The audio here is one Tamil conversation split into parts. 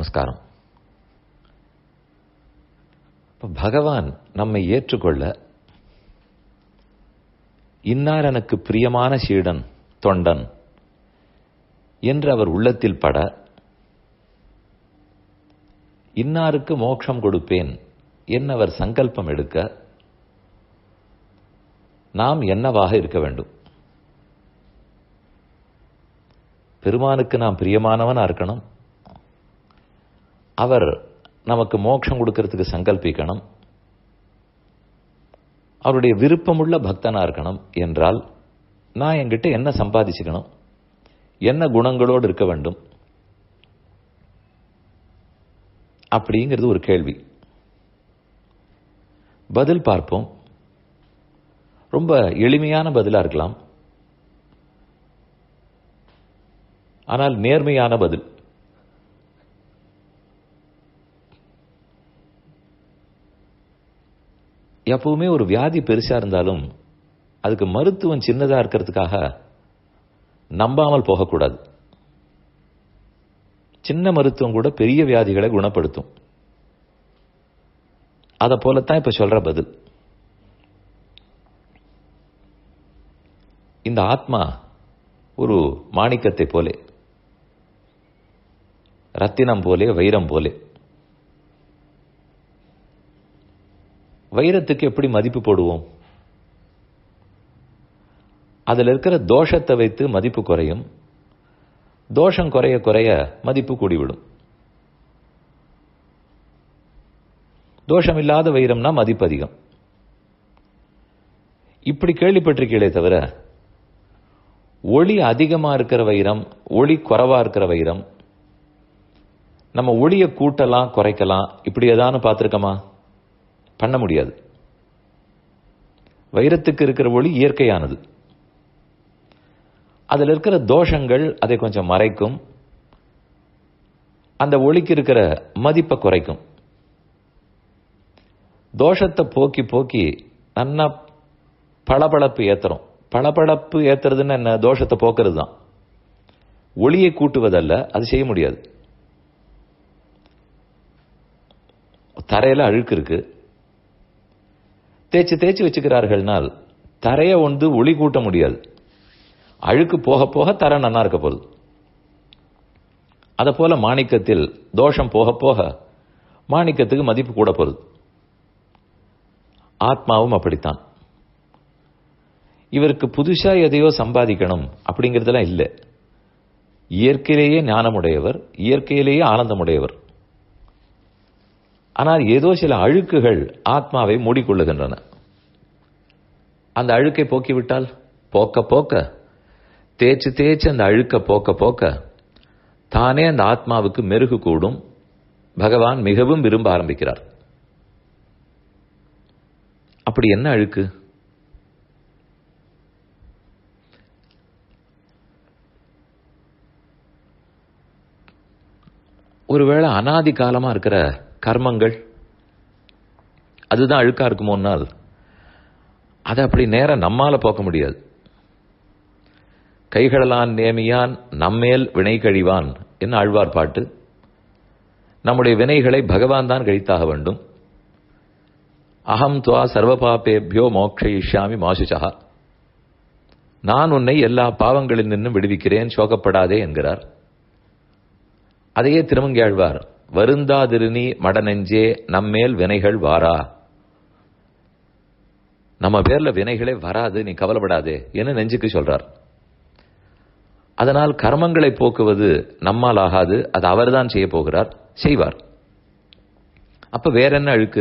நமஸ்காரம் இப்ப பகவான் நம்மை ஏற்றுக்கொள்ள இன்னார் எனக்கு பிரியமான சீடன் தொண்டன் என்று அவர் உள்ளத்தில் பட இன்னாருக்கு மோட்சம் கொடுப்பேன் என்று அவர் சங்கல்பம் எடுக்க நாம் என்னவாக இருக்க வேண்டும் பெருமானுக்கு நாம் பிரியமானவனா இருக்கணும் அவர் நமக்கு மோட்சம் கொடுக்கறதுக்கு சங்கல்பிக்கணும் அவருடைய விருப்பமுள்ள பக்தனா இருக்கணும் என்றால் நான் என்கிட்ட என்ன சம்பாதிச்சுக்கணும் என்ன குணங்களோடு இருக்க வேண்டும் அப்படிங்கிறது ஒரு கேள்வி பதில் பார்ப்போம் ரொம்ப எளிமையான பதிலா இருக்கலாம் ஆனால் நேர்மையான பதில் எப்பவுமே ஒரு வியாதி பெருசா இருந்தாலும் அதுக்கு மருத்துவம் சின்னதா இருக்கிறதுக்காக நம்பாமல் போகக்கூடாது சின்ன மருத்துவம் கூட பெரிய வியாதிகளை குணப்படுத்தும் அதை போலத்தான் இப்ப சொல்ற பதில் இந்த ஆத்மா ஒரு மாணிக்கத்தை போலே ரத்தினம் போலே வைரம் போலே வைரத்துக்கு எப்படி மதிப்பு போடுவோம் அதில் இருக்கிற தோஷத்தை வைத்து மதிப்பு குறையும் தோஷம் குறைய குறைய மதிப்பு கூடிவிடும் தோஷம் இல்லாத வைரம்னா மதிப்பு அதிகம் இப்படி கேள்விப்பட்டிருக்கீங்களே தவிர ஒளி அதிகமா இருக்கிற வைரம் ஒளி குறைவா இருக்கிற வைரம் நம்ம ஒளியை கூட்டலாம் குறைக்கலாம் இப்படி ஏதானு பார்த்துருக்கோமா பண்ண முடியாது வைரத்துக்கு இருக்கிற ஒளி இயற்கையானது அதில் இருக்கிற தோஷங்கள் அதை கொஞ்சம் மறைக்கும் அந்த ஒளிக்கு இருக்கிற மதிப்பை குறைக்கும் தோஷத்தை போக்கி போக்கி நன்னா பளபளப்பு ஏத்துறோம் பளபளப்பு ஏத்துறதுன்னு என்ன தோஷத்தை போக்குறது தான் ஒளியை கூட்டுவதல்ல அது செய்ய முடியாது தரையில அழுக்கு இருக்கு தேய்ச்சி தேய்ச்சி வச்சுக்கிறார்கள்னால் தரையை ஒன்று ஒளி கூட்ட முடியாது அழுக்கு போக போக தரை நன்னா இருக்க போகுது அதை போல மாணிக்கத்தில் தோஷம் போக போக மாணிக்கத்துக்கு மதிப்பு கூட போகுது ஆத்மாவும் அப்படித்தான் இவருக்கு புதுசா எதையோ சம்பாதிக்கணும் அப்படிங்கிறதெல்லாம் இல்லை இயற்கையிலேயே ஞானமுடையவர் இயற்கையிலேயே ஆனந்தமுடையவர் ஆனால் ஏதோ சில அழுக்குகள் ஆத்மாவை மூடிக்கொள்ளுகின்றன அந்த அழுக்கை போக்கிவிட்டால் போக்க போக்க தேய்ச்சு தேய்ச்சு அந்த அழுக்க போக்க போக்க தானே அந்த ஆத்மாவுக்கு மெருகு கூடும் பகவான் மிகவும் விரும்ப ஆரம்பிக்கிறார் அப்படி என்ன அழுக்கு ஒருவேளை அனாதி காலமா இருக்கிற கர்மங்கள் அதுதான் அழுக்கா இருக்குமோனால் அதை அப்படி நேரம் நம்மால போக்க முடியாது கைகளலான் நேமியான் நம்மேல் வினை கழிவான் என்ன ஆழ்வார் பாட்டு நம்முடைய வினைகளை பகவான் தான் கழித்தாக வேண்டும் அகம் துவா சர்வபாபேபியோ மோக்ஷயிஷ்யாமி மாசுச்சா நான் உன்னை எல்லா பாவங்களில் நின்றும் விடுவிக்கிறேன் சோகப்படாதே என்கிறார் அதையே திருமங்கியாழ்வார் வருந்தாதிருநீ மடநெஞ்சே நம்மேல் வினைகள் வாரா நம்ம பேர்ல வினைகளே வராது நீ கவலைப்படாதே என்று நெஞ்சுக்கு சொல்றார் அதனால் கர்மங்களை போக்குவது நம்மால் ஆகாது அது அவர்தான் செய்ய போகிறார் செய்வார் அப்ப வேற என்ன அழுக்கு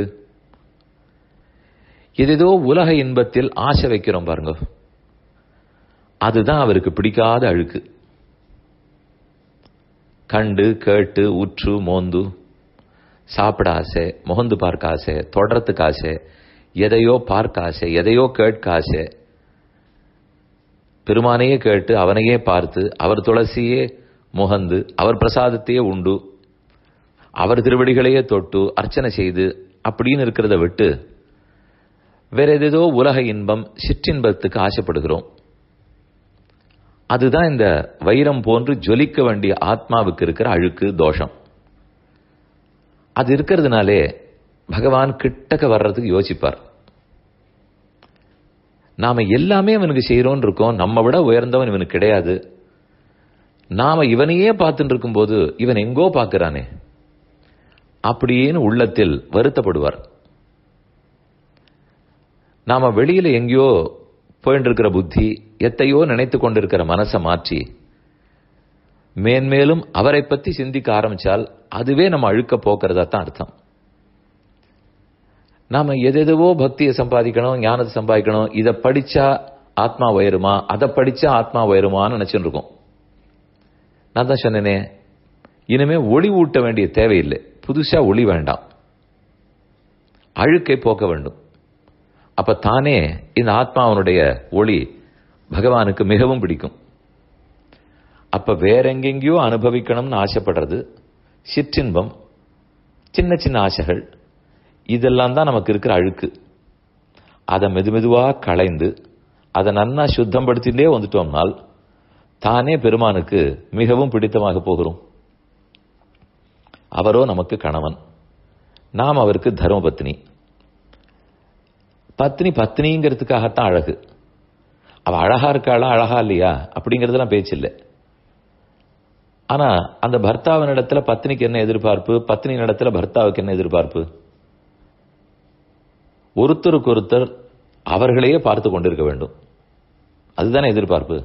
எதேதோ உலக இன்பத்தில் ஆசை வைக்கிறோம் பாருங்க அதுதான் அவருக்கு பிடிக்காத அழுக்கு கண்டு கேட்டு உற்று மோந்து சாப்பிட ஆசை முகந்து பார்க்க ஆசை தொடரத்துக்கு ஆசை எதையோ பார்க்க ஆசை எதையோ கேட்க ஆசை பெருமானையே கேட்டு அவனையே பார்த்து அவர் துளசியே முகந்து அவர் பிரசாதத்தையே உண்டு அவர் திருவடிகளையே தொட்டு அர்ச்சனை செய்து அப்படின்னு இருக்கிறத விட்டு வேற ஏதேதோ உலக இன்பம் சிற்றின்பத்துக்கு ஆசைப்படுகிறோம் அதுதான் இந்த வைரம் போன்று ஜொலிக்க வேண்டிய ஆத்மாவுக்கு இருக்கிற அழுக்கு தோஷம் அது இருக்கிறதுனாலே பகவான் கிட்டக்க வர்றதுக்கு யோசிப்பார் நாம எல்லாமே அவனுக்கு செய்யறோம் இருக்கோம் நம்ம விட உயர்ந்தவன் இவனுக்கு கிடையாது நாம இவனையே பார்த்துட்டு இருக்கும்போது இவன் எங்கோ பார்க்கிறானே அப்படின்னு உள்ளத்தில் வருத்தப்படுவார் நாம வெளியில எங்கேயோ போயிட்டு இருக்கிற புத்தி எத்தையோ நினைத்து கொண்டிருக்கிற மனசை மாற்றி மேன்மேலும் அவரை பத்தி சிந்திக்க ஆரம்பிச்சால் அதுவே நம்ம அழுக்க போக்குறதா தான் அர்த்தம் நாம எதெதுவோ பக்தியை சம்பாதிக்கணும் ஞானத்தை சம்பாதிக்கணும் இதை படிச்சா ஆத்மா உயருமா அதை படிச்சா ஆத்மா உயருமான்னு நினைச்சுட்டு இருக்கோம் நான் தான் சொன்னேனே இனிமே ஒளி ஊட்ட வேண்டிய தேவையில்லை புதுசா ஒளி வேண்டாம் அழுக்கை போக்க வேண்டும் அப்ப தானே இந்த ஆத்மாவனுடைய ஒளி பகவானுக்கு மிகவும் பிடிக்கும் அப்ப வேற எங்கெங்கேயோ அனுபவிக்கணும்னு ஆசைப்படுறது சிற்றின்பம் சின்ன சின்ன ஆசைகள் இதெல்லாம் தான் நமக்கு இருக்கிற அழுக்கு அதை மெதுமெதுவா களைந்து அதை நன்னா சுத்தம் படுத்திட்டே வந்துட்டோம்னால் தானே பெருமானுக்கு மிகவும் பிடித்தமாக போகிறோம் அவரோ நமக்கு கணவன் நாம் அவருக்கு தர்மபத்னி பத்னி பத்னிங்கிறதுக்காகத்தான் அழகு அவ அழகா இருக்காளா அழகா இல்லையா அப்படிங்கறதெல்லாம் பேச்சு இல்லை ஆனா அந்த பர்த்தாவினிடத்துல பத்னிக்கு என்ன எதிர்பார்ப்பு பத்னி இடத்துல பர்த்தாவுக்கு என்ன எதிர்பார்ப்பு ஒருத்தருக்கு ஒருத்தர் அவர்களையே பார்த்து கொண்டிருக்க வேண்டும் அதுதானே எதிர்பார்ப்பு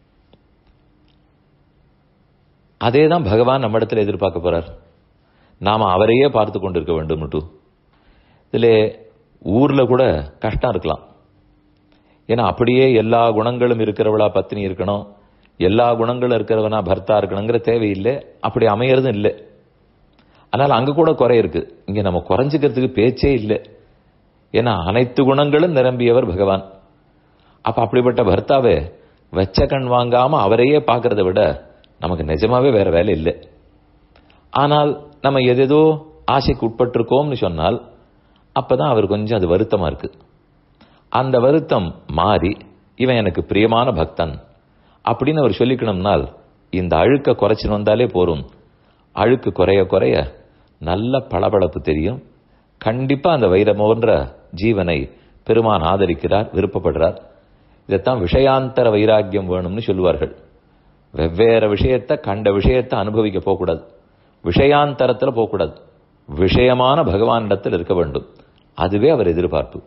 அதே தான் பகவான் நம்ம இடத்துல எதிர்பார்க்க போறார் நாம அவரையே பார்த்து கொண்டிருக்க வேண்டும் இதுல ஊர்ல கூட கஷ்டம் இருக்கலாம் ஏன்னா அப்படியே எல்லா குணங்களும் இருக்கிறவளா பத்னி இருக்கணும் எல்லா குணங்களும் இருக்கிறவனா பர்த்தா இருக்கணுங்கிற தேவையில்லை அப்படி அமையறதும் இல்லை அதனால அங்க கூட குறை இருக்கு இங்க நம்ம குறைஞ்சுக்கிறதுக்கு பேச்சே இல்லை ஏன்னா அனைத்து குணங்களும் நிரம்பியவர் பகவான் அப்ப அப்படிப்பட்ட பர்த்தாவை வெச்ச கண் வாங்காம அவரையே பார்க்கறத விட நமக்கு நிஜமாவே வேற வேலை இல்லை ஆனால் நம்ம எதேதோ ஆசைக்கு உட்பட்டிருக்கோம்னு சொன்னால் அப்பதான் அவர் கொஞ்சம் அது வருத்தமா இருக்கு அந்த வருத்தம் மாறி இவன் எனக்கு பிரியமான பக்தன் அப்படின்னு அவர் சொல்லிக்கணும்னால் இந்த அழுக்க குறைச்சு வந்தாலே போரும் அழுக்கு குறைய குறைய நல்ல பளபளப்பு தெரியும் கண்டிப்பா அந்த வைரமோன்ற ஜீவனை பெருமான் ஆதரிக்கிறார் விருப்பப்படுறார் இதைத்தான் விஷயாந்தர வைராக்கியம் வேணும்னு சொல்லுவார்கள் வெவ்வேறு விஷயத்தை கண்ட விஷயத்தை அனுபவிக்க போகக்கூடாது விஷயாந்தரத்துல போகக்கூடாது விஷயமான பகவானிடத்தில் இருக்க வேண்டும் அதுவே அவர் எதிர்பார்ப்பு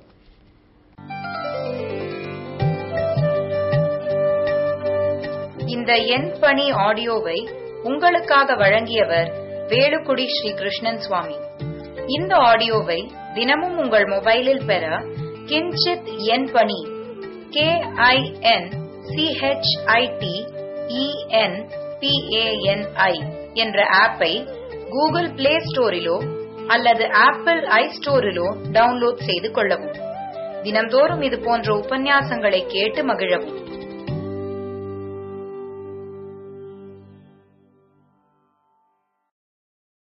இந்த என் பணி ஆடியோவை உங்களுக்காக வழங்கியவர் வேலுக்குடி ஸ்ரீ கிருஷ்ணன் சுவாமி இந்த ஆடியோவை தினமும் உங்கள் மொபைலில் பெற கிஞ்சித் என் பணி கே ஐ என் சிஹெச்ஐடி இஎன் பிஏஎன்ஐ என்ற ஆப்பை கூகுள் பிளே ஸ்டோரிலோ அல்லது ஆப்பிள் ஐ ஸ்டோரிலோ டவுன்லோட் செய்து கொள்ளவும் தினம்தோறும் இது போன்ற உபன்யாசங்களை கேட்டு மகிழவும்